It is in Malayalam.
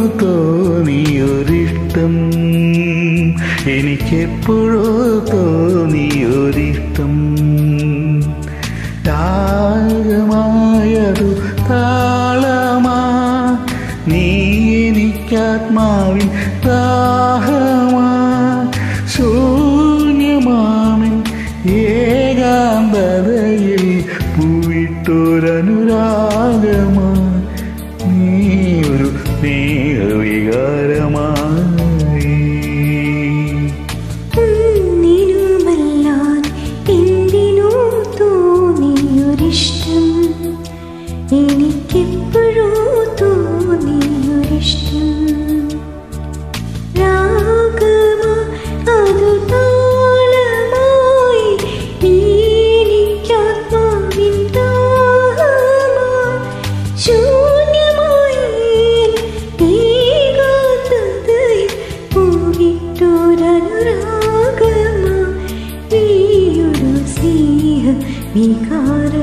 തോന്നിയൊരിഷ്ടം എനിക്കെപ്പോഴോ തോന്നിയൊരിഷ്ടം രാഗമായതു താളമാ നീ എനിക്കാത്മാവിൻ ദാഹമാ ശൂന്യമാമൻ ഏകാന്തതയിൽ പൂവിട്ടൊരനുരാഗമാ നീ ഒരു സ്നേഹവികാരമായി ഒന്നിനുമല്ലാതെ എന്തിനോ തോന്നിയൊരിഷ്ടം എനിക്കെപ്പോഴോ തോന്നിയൊരിഷ്ടം രാഗമാ അതു താളമായി നീ എനിക്കാത്മാവിൻ ദാഹമായി ശൂന്യമായി ഏകാന്തതയിൽ പൂവിട്ടൊരനുരാഗമാ നീയൊരു സ്നേഹ വികാരം